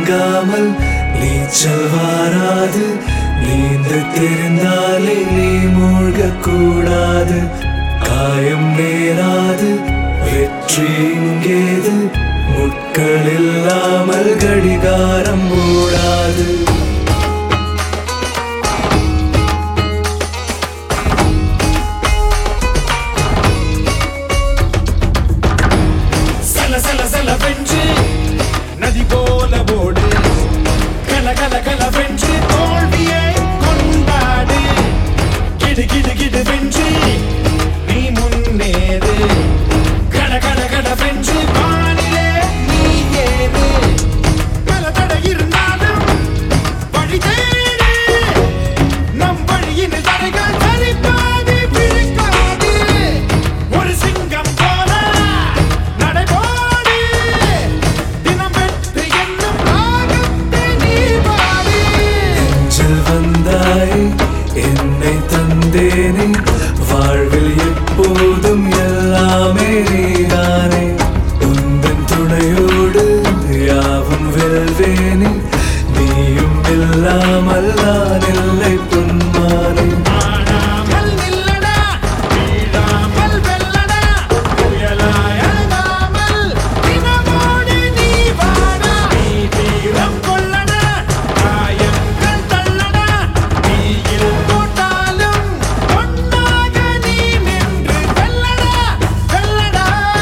நீங்காமல் நீச்சல் வாராது நீந்த தெரிந்தாலே நீ மூழ்கக் கூடாது காயம் நேராது வெற்றி இங்கேது முட்கள் இல்லாமல் கடிகாரம் மூடாது சல சல சல வென்று நதி போல ஓடு கல கல கல வென்று தோல்வியை கொண்டாடு கிடு கிடு கிடு வென்று நீ முன்னேறு கட கட கட வென்று வானிலே நீ ஏறு பல தடை இருந்தாலும் வழி தேடு நம் வழியின் தடைகள் சரிப்பாது பிழைக்காது ஒரு சிங்கம் போல நடைபோடு தினம் வெற்றி என்னும் ராகத்தை நீ பாடு நெஞ்சில் வந்தாய் என்னை தந்தேனே வாழ்வில் எப்போதும் எல்லாமே நீதானே உந்தன் துணையோடு யாவும் வெல்வேனே நீயும் இல்லாமல் நான் இல்லை பொன்மானே ஆடாமல் நில்லடா வீழாமல் வெல்லடா புயலாய் அழுகாமல் தினமோடு நீ வாடா நீ தீரம் கொள்ளடா காயங்கள் தள்ளடா நீயில் போட்டாலும் பொன்னாக நீ நின்று வெல்லடா வெல்லடா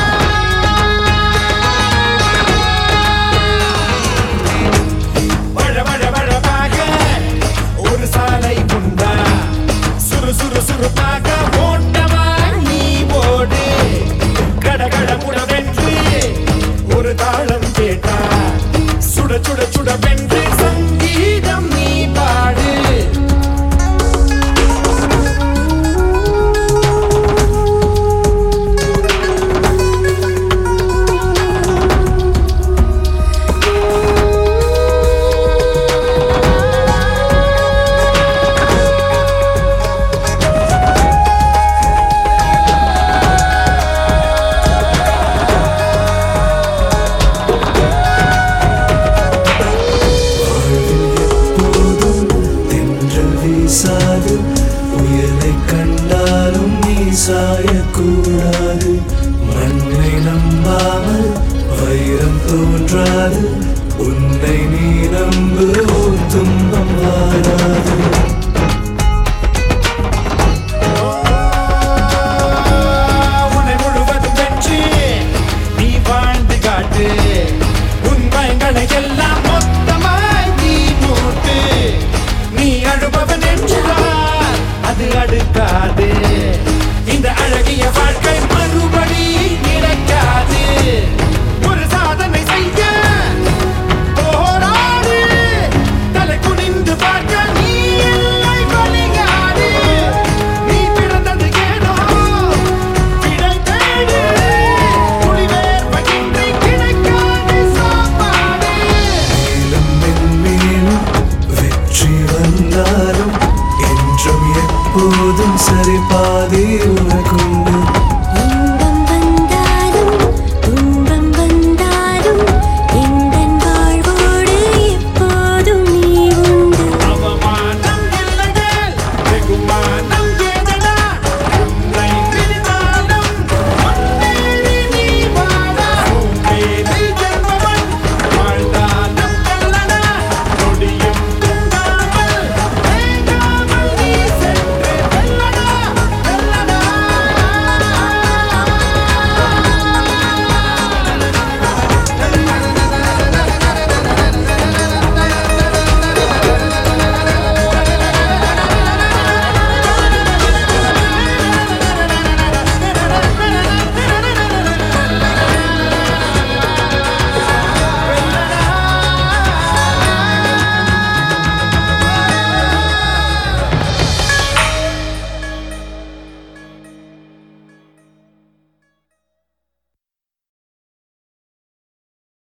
வழ வழ வழவாக ஒரு சாலை உண்டா சுறு சுறு சுறுப்பாக ஓட்டமா நீ ஓடு கட கட முட வென்று ஒரு தாளம் கேட்டா சுட சுட சுட வென்று சங்கீதம் நீ பாடு வாழ்வில் எப்போதும் தென்றல் வீசாது புயலை கண்டாலும் நீ சாயக்கூடாது மண்ணை நம்பாமல் வைரம் தோன்றாது உன்னை நீ நம்பு ஓர் துன்பம் வாராது